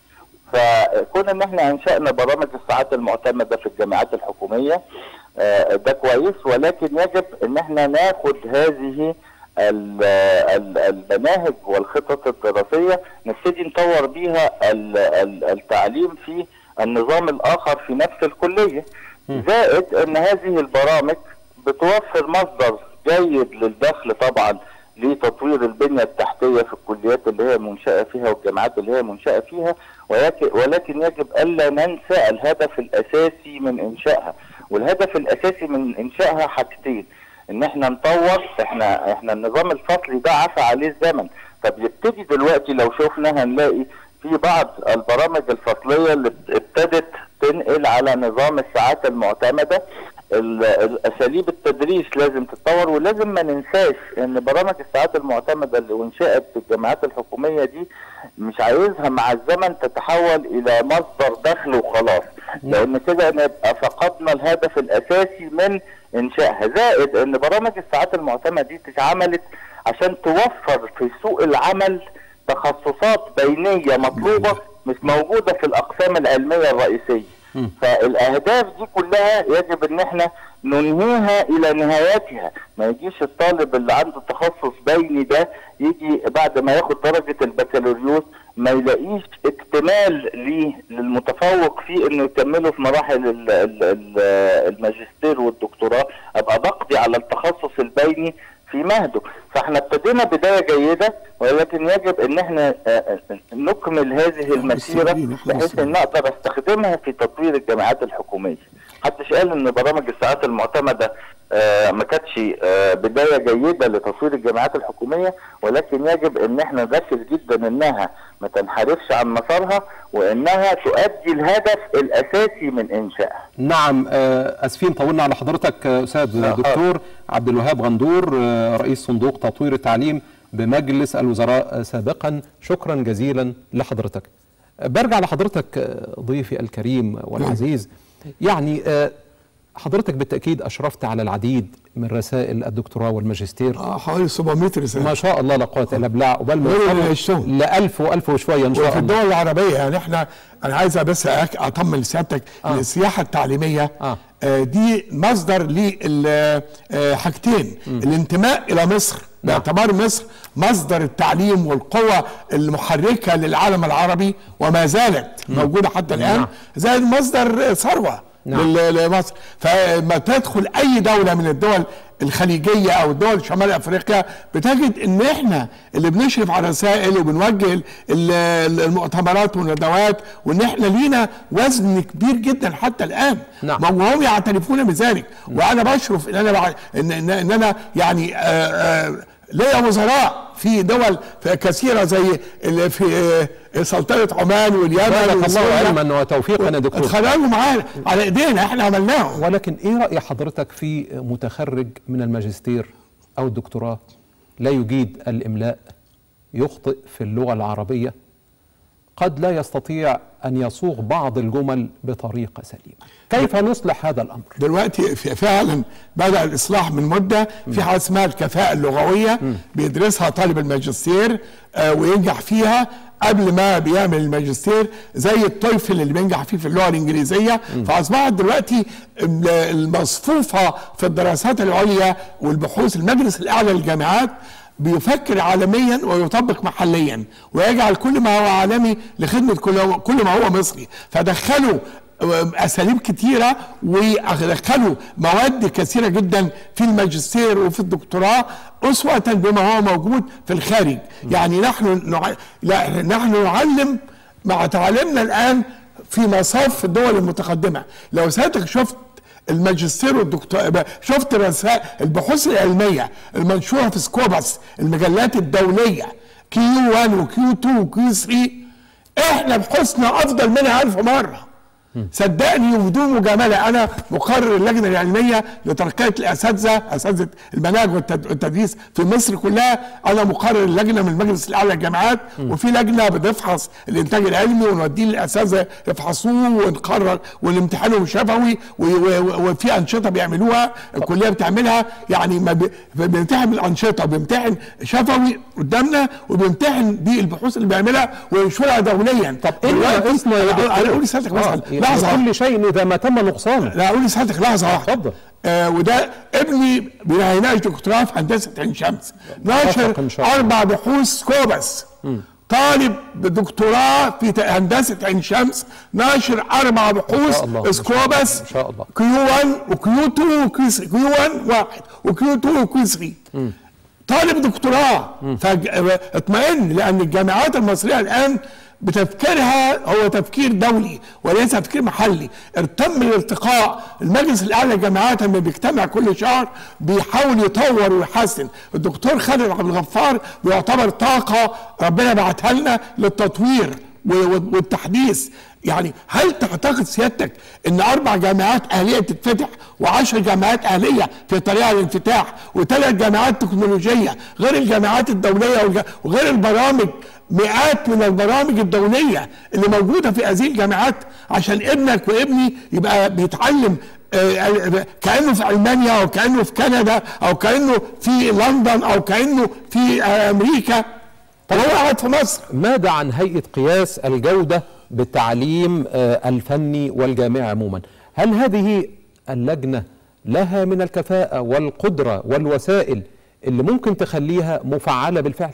فكون ان احنا انشانا برامج الساعات المعتمده في الجامعات الحكوميه آه، ده كويس ولكن يجب ان احنا ناخد هذه ال- ال- المناهج والخطط الدراسيه نبتدي نطور بيها ال- ال- التعليم في النظام الاخر في نفس الكليه زائد ان هذه البرامج بتوفر مصدر جيد للدخل طبعا لتطوير البنيه التحتيه في الكليات اللي هي منشاه فيها والجامعات اللي هي منشاه فيها ولكن ولكن يجب الا ننسى الهدف الاساسي من انشائها والهدف الاساسي من انشائها حاجتين ان احنا نطور احنا احنا النظام الفصلي ده عفى عليه الزمن فبيبتدي دلوقتي لو شفنا هنلاقي في بعض البرامج الفصليه اللي ابتدت تنقل على نظام الساعات المعتمده ال- الاساليب التدريس لازم تتطور ولازم ما ننساش ان برامج الساعات المعتمده اللي انشئت في الجامعات الحكوميه دي مش عايزها مع الزمن تتحول الى مصدر دخل وخلاص لان كده نبقى فقدنا الهدف الاساسي من انشائها زائد ان برامج الساعات المعتمده دي اتعملت عشان توفر في سوق العمل تخصصات بينيه مطلوبه مش موجوده في الاقسام العلميه الرئيسيه فالاهداف دي كلها يجب ان احنا ننهيها الى نهايتها ما يجيش الطالب اللي عنده تخصص بيني ده يجي بعد ما ياخد درجه البكالوريوس ما يلاقيش اكتمال ليه للمتفوق فيه انه يكمله في مراحل ال- ال- ال- الماجستير والدكتوراه ابقى بقضي على التخصص البيني في مهده فاحنا ابتدينا بدايه جيده ولكن يجب ان احنا آه، آه، نكمل هذه المسيره
السنين، إحنا
بحيث ان اقدر استخدمها في تطوير الجامعات الحكوميه محدش قال ان برامج الساعات المعتمده آه، ما كانتش آه، بدايه جيده لتطوير الجامعات الحكوميه ولكن يجب ان احنا نركز جدا انها ما تنحرفش عن مسارها وانها تؤدي الهدف الاساسي من انشائها
نعم آه، اسفين طولنا على حضرتك آه، استاذ
لا،
دكتور عبد الوهاب غندور آه، رئيس صندوق تطوير التعليم بمجلس الوزراء آه، سابقا شكرا جزيلا لحضرتك آه، برجع لحضرتك آه، ضيفي الكريم والعزيز يعني آه، حضرتك بالتاكيد اشرفت على العديد من رسائل الدكتوراه والماجستير
آه، حوالي 700 رساله
ما شاء الله لا قوه الا بالله قبل ما
غير اللي
نوصل
هيشتغل.
ل 1000 و1000 وشويه ان شاء
وفي
الله
الدول العربيه يعني احنا انا عايز بس أك- اطمن لسيادتك
آه.
السياحه التعليميه
آه.
آه، دي مصدر لحاجتين الانتماء الى مصر باعتبار مصر مصدر التعليم والقوة المحركة للعالم العربي وما زالت موجودة حتى الآن
نعم.
زائد مصدر ثروة
نعم.
لل- لمصر فما تدخل أي دولة من الدول الخليجية أو الدول شمال أفريقيا بتجد إن إحنا اللي بنشرف على الرسائل وبنوجه ال- ال- المؤتمرات والندوات وإن إحنا لينا وزن كبير جدا حتى الآن
نعم.
وهم يعترفون بذلك وانا بشرف ان انا بع... ان ان, إن انا يعني آه، آه، ليا وزراء في دول كثيره زي اللي في آه، سلطنه عمان واليمن
بارك الله
وسوريا.
علما وتوفيقا يا دكتور
اتخرجوا معانا على ايدينا احنا عملناهم
ولكن ايه راي حضرتك في متخرج من الماجستير او الدكتوراه لا يجيد الاملاء يخطئ في اللغه العربيه قد لا يستطيع ان يصوغ بعض الجمل بطريقه سليمه كيف نصلح هذا الامر
دلوقتي في- فعلا بدا الاصلاح من مده في حاجه اسمها الكفاءه اللغويه بيدرسها طالب الماجستير آه، وينجح فيها قبل ما بيعمل الماجستير زي التويفل اللي بينجح فيه في اللغه الانجليزيه فاصبحت دلوقتي ال- المصفوفه في الدراسات العليا والبحوث المجلس الاعلى للجامعات بيفكر عالميا ويطبق محليا ويجعل كل ما هو عالمي لخدمه كل كل ما هو مصري فدخلوا اساليب كتيره ودخلوا مواد كثيره جدا في الماجستير وفي الدكتوراه اسوه بما هو موجود في الخارج يعني نحن نع... لا نحن نعلم مع تعليمنا الان في مصاف الدول المتقدمه لو سيادتك شفت الماجستير والدكتوراه شفت رسائل البحوث العلميه المنشوره في سكوبس المجلات الدوليه كيو 1 وكيو 2 وكيو 3 احنا بحوثنا افضل منها ألف مره صدقني وبدون مجامله انا مقرر اللجنه العلميه لترقيه الاساتذه اساتذه المناهج والتد- والتدريس في مصر كلها انا مقرر اللجنه من المجلس الاعلى للجامعات وفي لجنه بتفحص الانتاج العلمي ونوديه للاساتذه يفحصوه ونقرر ونمتحنهم شفوي و- و- وفي انشطه بيعملوها الكليه بتعملها يعني ما بي- بيمتحن بالانشطه وبيمتحن شفوي قدامنا وبيمتحن بالبحوث اللي بيعملها وينشرها دوليا
طب ايه
دلوقتي-
اسمه يا دكتور؟
انا اقول لسيادتك مثلا
آه،
لحظه واحدة.
كل شيء اذا ما تم نقصانه
لا اقول لسيادتك لحظه واحده
اتفضل.
آه وده ابني بيناقش دكتوراه في هندسه عين شمس ناشر
إن شاء الله.
اربع بحوث كوبس طالب بدكتوراه في ت- هندسه عين شمس ناشر اربع بحوث
الله، ما شاء
سكوبس
ما شاء الله.
كيو 1 وكيو 2 وكيو 3 كيو 1 واحد وكيو 2 وكيو 3 طالب دكتوراه فاطمئن لان الجامعات المصريه الان بتفكيرها هو تفكير دولي وليس تفكير محلي ارتم الارتقاء المجلس الاعلى للجامعات لما بيجتمع كل شهر بيحاول يطور ويحسن الدكتور خالد عبد الغفار بيعتبر طاقه ربنا بعتها لنا للتطوير و- و- والتحديث يعني هل تعتقد سيادتك ان اربع جامعات اهليه تتفتح وعشر جامعات اهليه في طريقه الانفتاح وثلاث جامعات تكنولوجيه غير الجامعات الدوليه والج- وغير البرامج مئات من البرامج الدوليه اللي موجوده في هذه الجامعات عشان ابنك وابني يبقى بيتعلم آه، كانه في المانيا او كانه في كندا او كانه في لندن او كانه في آه، امريكا وهو قاعد في مصر
ماذا عن هيئة قياس الجودة بالتعليم آه، الفني والجامعي عموما هل هذه اللجنة لها من الكفاءة والقدرة والوسائل اللي ممكن تخليها مفعلة بالفعل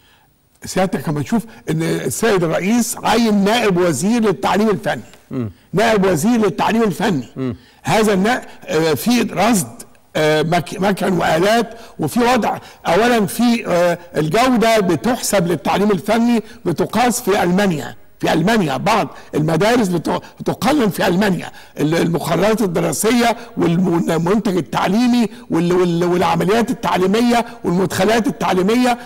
سيادتك لما تشوف ان السيد الرئيس عين نائب وزير للتعليم الفني نائب وزير للتعليم الفني هذا النائب آه، في رصد آه، مك- مكن والات وفي وضع اولا في آه، الجوده بتحسب للتعليم الفني بتقاس في المانيا في المانيا بعض المدارس بت- بتقنن في المانيا ال- المقررات الدراسيه والمنتج التعليمي وال- وال- والعمليات التعليميه والمدخلات التعليميه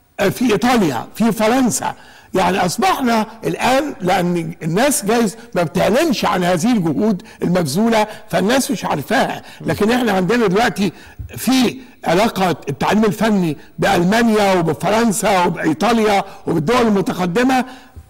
في ايطاليا في فرنسا يعني اصبحنا الان لان الناس جايز ما بتعلنش عن هذه الجهود المبذوله فالناس مش عارفاها لكن احنا عندنا دلوقتي في علاقه التعليم الفني بالمانيا وبفرنسا وبايطاليا وبالدول المتقدمه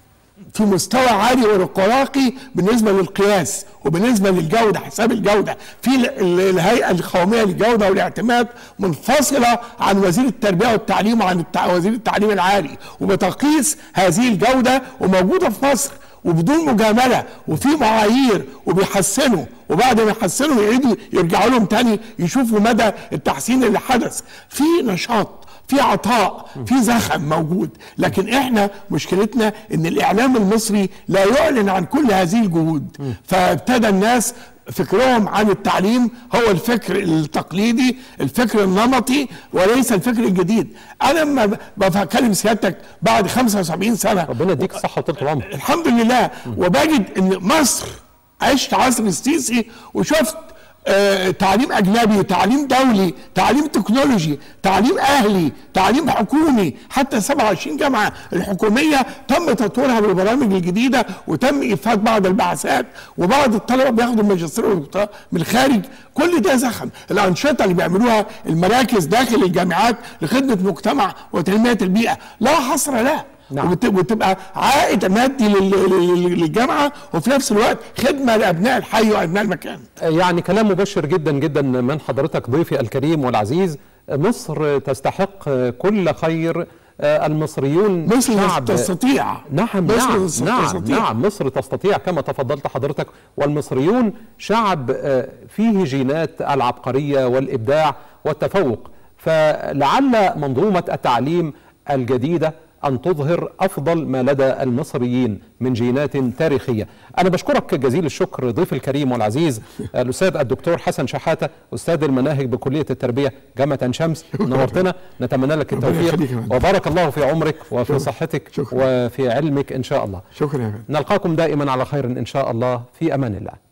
في مستوى عالي ورقراقي بالنسبه للقياس وبالنسبه للجوده حساب الجوده في ال- ال- الهيئه القوميه للجوده والاعتماد منفصله عن وزير التربيه والتعليم وعن التع... وزير التعليم العالي وبتقيس هذه الجوده وموجوده في مصر وبدون مجامله وفي معايير وبيحسنوا وبعد ما يحسنوا يعيدوا يرجعوا لهم تاني يشوفوا مدى التحسين اللي حدث في نشاط في عطاء في زخم موجود لكن احنا مشكلتنا ان الاعلام المصري لا يعلن عن كل هذه الجهود فابتدى الناس فكرهم عن التعليم هو الفكر التقليدي الفكر النمطي وليس الفكر الجديد انا لما ب- بكلم سيادتك بعد 75 سنه
ربنا يديك الصحة وطول العمر
الحمد لله وبجد ان مصر عشت عصر السيسي وشفت آه، تعليم اجنبي تعليم دولي تعليم تكنولوجي تعليم اهلي تعليم حكومي حتى 27 جامعه الحكوميه تم تطويرها بالبرامج الجديده وتم ايفاد بعض البعثات وبعض الطلبه بياخدوا الماجستير والدكتوراه من الخارج كل ده زخم الانشطه اللي بيعملوها المراكز داخل الجامعات لخدمه مجتمع وتنميه البيئه لا حصر لها
نعم.
وبت- وتبقى عائد مادي لل- لل- للجامعه وفي نفس الوقت خدمه لابناء الحي وابناء المكان
يعني كلام مبشر جدا جدا من حضرتك ضيفي الكريم والعزيز مصر تستحق كل خير آه، المصريون
مصر
شعب
تستطيع
نعم
مصر
نعم
تس-
نعم
تستطيع.
نعم مصر تستطيع كما تفضلت حضرتك والمصريون شعب آه، فيه جينات العبقرية والإبداع والتفوق فلعل منظومة التعليم الجديدة أن تظهر أفضل ما لدى المصريين من جينات تاريخية أنا بشكرك جزيل الشكر ضيف الكريم والعزيز الأستاذ الدكتور حسن شحاتة أستاذ المناهج بكلية التربية جامعة عين شمس نورتنا نتمنى لك
ربنا
التوفيق
يخليك يا فندم.
وبارك الله في عمرك وفي صحتك
شكرا.
وفي علمك إن شاء الله
شكرا يا فندم
نلقاكم دائما على خير إن شاء الله في أمان الله